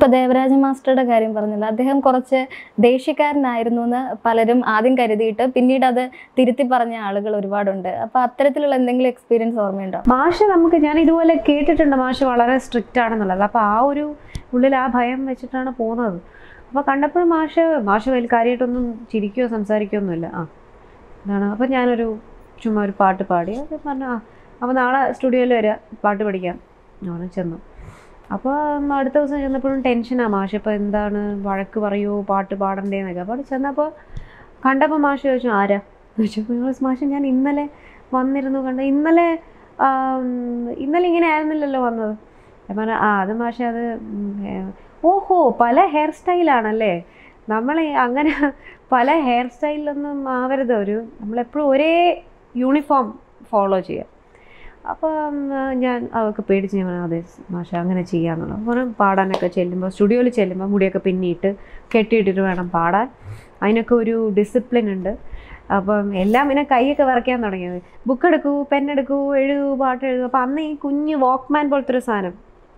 ഇപ്പൊ ദേവരാജ മാസ്റ്ററുടെ കാര്യം പറഞ്ഞല്ലോ അദ്ദേഹം കുറച്ച് ദേഷ്യക്കാരനായിരുന്നു എന്ന് പലരും ആദ്യം കരുതിയിട്ട് പിന്നീട് അത് തിരുത്തി പറഞ്ഞ ആളുകൾ ഒരുപാടുണ്ട് അപ്പൊ അത്തരത്തിലുള്ള എന്തെങ്കിലും എക്സ്പീരിയൻസ് ഓർമ്മയുണ്ടോ മാഷ് നമുക്ക് ഞാൻ ഇതുപോലെ കേട്ടിട്ടുണ്ട് മാഷ് വളരെ സ്ട്രിക്റ്റ് ആണെന്നുള്ളത് അപ്പോൾ ആ ഒരു ഉള്ളിൽ ആ ഭയം വെച്ചിട്ടാണ് പോകുന്നത് അപ്പോൾ കണ്ടപ്പോൾ മാഷ് മാഷ് വലിയ കാര്യമായിട്ടൊന്നും ചിരിക്കുകയോ സംസാരിക്കുകയോ ഒന്നുമില്ല ആ എന്താണ് അപ്പോൾ ഞാനൊരു ചുമ്മാ ഒരു പാട്ട് പാടി അത് പറഞ്ഞു ആ അപ്പോൾ നാളെ സ്റ്റുഡിയോയിൽ വരിക പാട്ട് പഠിക്കാം ഞാൻ ചെന്നു അപ്പോൾ അടുത്ത ദിവസം ചെന്നപ്പോഴും ടെൻഷനാണ് മാഷ് ഇപ്പോൾ എന്താണ് വഴക്ക് പറയുമോ പാട്ട് പാടണ്ടേന്നൊക്കെ അപ്പോൾ അവിടെ ചെന്നപ്പോൾ കണ്ടപ്പോൾ മാഷ് ചോദിച്ചു ആരാ ചോദിച്ചു നിങ്ങൾ മാഷ് ഞാൻ ഇന്നലെ വന്നിരുന്നു കണ്ട ഇന്നലെ ആം, ഇന്നലെ ഇങ്ങനെ ആയിരുന്നില്ലല്ലോ വന്നത് ഞാൻ പറഞ്ഞു ആ അത് മാഷെ അത് ഉം, ഹെ- ഓഹോ പല ഹെയർ സ്റ്റൈലാണല്ലേ നമ്മൾ അങ്ങനെ പല ഹെയർ സ്റ്റൈലിലൊന്നും ആവരുത് ഒരു നമ്മളെപ്പോഴും ഒരേ യൂണിഫോം ഫോളോ ചെയ്യാം അപ്പം ആ, ഞാൻ അവൾക്ക് പേടിച്ച് ഞാൻ പറഞ്ഞു, അതെ മാഷ അങ്ങനെ ചെയ്യാന്നുള്ളത് അപ്പോൾ പാടാനൊക്കെ ചെല്ലുമ്പോൾ സ്റ്റുഡിയോയിൽ ചെല്ലുമ്പോൾ മുടിയൊക്കെ പിന്നിയിട്ട് കെട്ടിയിട്ടിട്ട് വേണം പാടാൻ അതിനൊക്കെ ഒരു ഡിസിപ്ലിൻ ഉണ്ട് അപ്പം എല്ലാം പിന്നെ കൈയൊക്കെ വരയ്ക്കാൻ തുടങ്ങിയത് ബുക്ക് എടുക്കൂ പെന്നെടുക്കൂ എഴുതൂ പാട്ട് എഴുതൂ അപ്പം അന്ന് ഈ കുഞ്ഞ് വാക്ക്മാൻ പോലത്തെ ഒരു സാധനം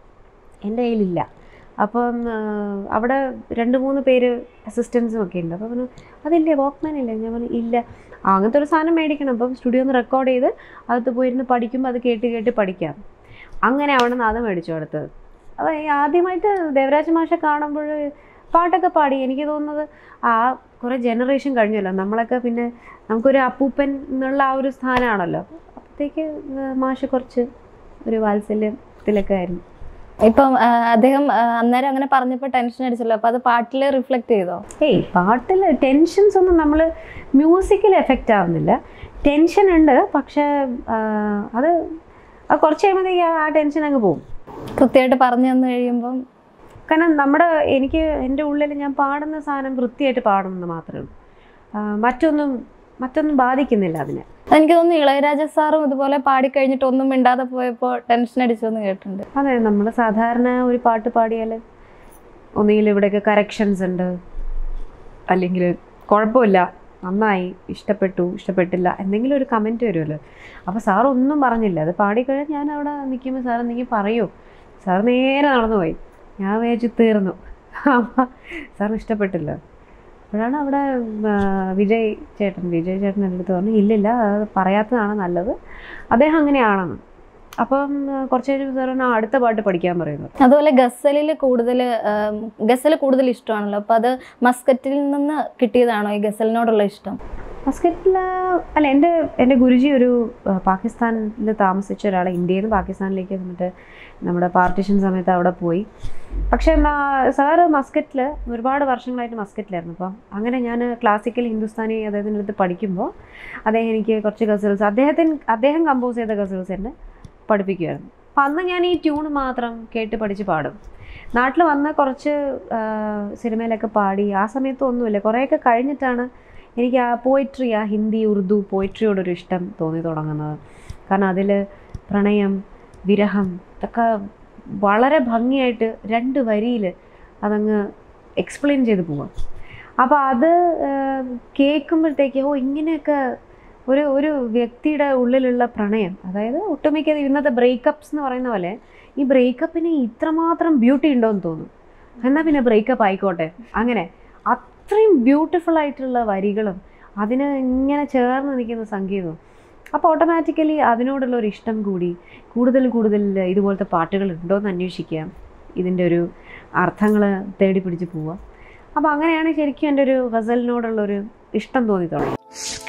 എൻ്റെ കയ്യിലില്ല അപ്പം ആ, അവിടെ രണ്ട് മൂന്ന് പേര് അസിസ്റ്റൻസും ഒക്കെ ഉണ്ട് അപ്പോൾ പറഞ്ഞു അതില്ലേ വാക്ക്മാൻ ഇല്ലേ ഞാൻ പറഞ്ഞു ഇല്ല ആ, അങ്ങനത്തെ ഒരു സാധനം മേടിക്കണം അപ്പം സ്റ്റുഡിയോ ഒന്ന് റെക്കോർഡ് ചെയ്ത് അകത്ത് പോയിരുന്ന് പഠിക്കുമ്പോൾ അത് കേട്ട് കേട്ട് പഠിക്കാം അങ്ങനെ അവിടെ നിന്ന് അത് മേടിച്ചു അടുത്തത് അപ്പോൾ ഈ ആദ്യമായിട്ട് ദേവരാജ മാഷെ കാണുമ്പോൾ പാട്ടൊക്കെ പാടി എനിക്ക് തോന്നുന്നത് ആ കുറേ ജനറേഷൻ കഴിഞ്ഞല്ലോ നമ്മളൊക്കെ പിന്നെ നമുക്കൊരു അപ്പൂപ്പൻ എന്നുള്ള ആ ഒരു സ്ഥാനമാണല്ലോ അപ്പോഴത്തേക്ക് മാഷ് കുറച്ച് ഒരു വാത്സല്യത്തിലൊക്കെ ആയിരുന്നു ഇപ്പം ആ, അദ്ദേഹം ആ, അന്നേരം അങ്ങനെ പറഞ്ഞപ്പോൾ ടെൻഷൻ അടിച്ചല്ലോ അപ്പൊ അത് പാട്ടിൽ റിഫ്ലക്ട് ചെയ്തോ ഏയ് പാട്ടിൽ ടെൻഷൻസ് ഒന്നും നമ്മൾ മ്യൂസിക്കിൽ എഫക്റ്റ് ആവുന്നില്ല ടെൻഷൻ ഉണ്ട് പക്ഷേ ആ, അത് അത് കുറച്ച് കഴിയുമ്പോഴത്തേക്ക് ആ ടെൻഷൻ അങ്ങ് പോകും കൃത്യമായിട്ട് പറഞ്ഞു തന്നു കഴിയുമ്പം കാരണം നമ്മുടെ എനിക്ക് എൻ്റെ ഉള്ളിൽ ഞാൻ പാടുന്ന സാധനം വൃത്തിയായിട്ട് പാടുന്നത് മാത്രമേ ഉള്ളൂ ആ, മറ്റൊന്നും മറ്റൊന്നും ബാധിക്കുന്നില്ല അതിനെ എനിക്ക് തോന്നുന്നു ഇളയരാജ സാറും ഇതുപോലെ പാടിക്കഴിഞ്ഞിട്ട് ഒന്നും മിണ്ടാതെ പോയപ്പോൾ ടെൻഷൻ അടിച്ചു എന്ന് കേട്ടിട്ടുണ്ട് അതെ നമ്മൾ സാധാരണ ഒരു പാട്ട് പാടിയാൽ ഒന്നുകിൽ ഇവിടെയൊക്കെ കറക്ഷൻസ് ഉണ്ട് അല്ലെങ്കിൽ കുഴപ്പമില്ല നന്നായി ഇഷ്ടപ്പെട്ടു ഇഷ്ടപ്പെട്ടില്ല എന്തെങ്കിലും ഒരു കമൻറ്റ് വരുമല്ലോ അപ്പോൾ സാർ ഒന്നും പറഞ്ഞില്ല അത് പാടിക്കഴിഞ്ഞാൽ ഞാൻ അവിടെ നിൽക്കുമ്പോൾ സാർ എന്തെങ്കിലും പറയൂ സാർ നേരെ നടന്നു പോയി ഞാൻ വിചാരിച്ചു തീർന്നു അപ്പം സാറിന് ഇഷ്ടപ്പെട്ടില്ല അപ്പോഴാണ് അവിടെ ആ, വിജയ് ചേട്ടൻ വിജയ് ചേട്ടൻ എൻ്റെ അടുത്ത് പറഞ്ഞു ഇല്ലില്ല അത് പറയാത്തതാണ് നല്ലത് അദ്ദേഹം അങ്ങനെയാണെന്ന് അപ്പം ആ, കുറച്ച് കഴിഞ്ഞ് സാർ പറഞ്ഞു "ആ, അടുത്ത പാട്ട് പഠിക്കാൻ പറയുന്നു അതുപോലെ ഗസലിൽ കൂടുതൽ ഗസൽ കൂടുതൽ ഇഷ്ടമാണല്ലോ അപ്പൊ അത് മസ്കറ്റിൽ നിന്ന് കിട്ടിയതാണോ ഈ ഗസലിനോടുള്ള ഇഷ്ടം മസ്കറ്റിൽ അല്ല എൻ്റെ എൻ്റെ ഗുരുജി ഒരു ആ, പാകിസ്ഥാനിൽ താമസിച്ച ഒരാളെ ഇന്ത്യയിൽ നിന്ന് പാകിസ്ഥാനിലേക്ക് വന്നിട്ട് നമ്മുടെ പാർട്ടിഷൻ സമയത്ത് അവിടെ പോയി പക്ഷേ എന്നാ സാറ് മസ്കറ്റിൽ ഒരുപാട് വർഷങ്ങളായിട്ട് മസ്കറ്റിലായിരുന്നു അപ്പം അങ്ങനെ ഞാൻ ക്ലാസിക്കൽ ഹിന്ദുസ്ഥാനി അദ്ദേഹത്തിൻ്റെ അടുത്ത് പഠിക്കുമ്പോൾ അദ്ദേഹം എനിക്ക് കുറച്ച് ഗസൽസ് അദ്ദേഹത്തിന് അദ്ദേഹം കമ്പോസ് ചെയ്ത ഗസൽസ് എന്നെ പഠിപ്പിക്കുമായിരുന്നു അപ്പം അന്ന് ഞാൻ ഈ ട്യൂൺ മാത്രം കേട്ട് പഠിച്ച് പാടും നാട്ടിൽ വന്ന് കുറച്ച് ആ, സിനിമയിലൊക്കെ പാടി ആ സമയത്ത് ഒന്നുമില്ല കുറേയൊക്കെ കഴിഞ്ഞിട്ടാണ് എനിക്ക് ആ പോയിട്രി ആ ഹിന്ദി ഉറുദു പോയിട്രിയോടൊരു ഇഷ്ടം തോന്നി തുടങ്ങുന്നത് കാരണം അതിൽ പ്രണയം വിരഹം ഇതൊക്കെ വളരെ ഭംഗിയായിട്ട് രണ്ട് വരിയിൽ അതങ്ങ് എക്സ്പ്ലെയിൻ ചെയ്ത് പോവാം അപ്പോൾ അത് കേൾക്കുമ്പോഴത്തേക്ക് ഓ ഇങ്ങനെയൊക്കെ ഒരു ഒരു വ്യക്തിയുടെ ഉള്ളിലുള്ള പ്രണയം അതായത് ഒട്ടുമിക്ക ഇന്നത്തെ ബ്രേക്കപ്സ് എന്ന് പറയുന്ന പോലെ ഈ ബ്രേക്കപ്പിന് ഇത്രമാത്രം ബ്യൂട്ടി ഉണ്ടോയെന്ന് തോന്നും എന്നാൽ പിന്നെ ബ്രേക്കപ്പ് ആയിക്കോട്ടെ അങ്ങനെ അത്രയും ബ്യൂട്ടിഫുൾ ആയിട്ടുള്ള വരികളും അതിന് ഇങ്ങനെ ചേർന്ന് നിൽക്കുന്ന സംഗീതവും അപ്പോൾ ഓട്ടോമാറ്റിക്കലി അതിനോടുള്ള ഒരു ഇഷ്ടം കൂടി കൂടുതൽ കൂടുതൽ ഇതുപോലത്തെ പാട്ടുകൾ ഉണ്ടോ എന്ന് അന്വേഷിക്കുക ഇതിൻ്റെ ഒരു അർത്ഥങ്ങൾ തേടി പിടിച്ച് പോവുക അപ്പോൾ അങ്ങനെയാണ് ശരിക്കും എൻ്റെ ഒരു ഗസലിനോടുള്ള ഒരു ഇഷ്ടം തോന്നി തുടങ്ങി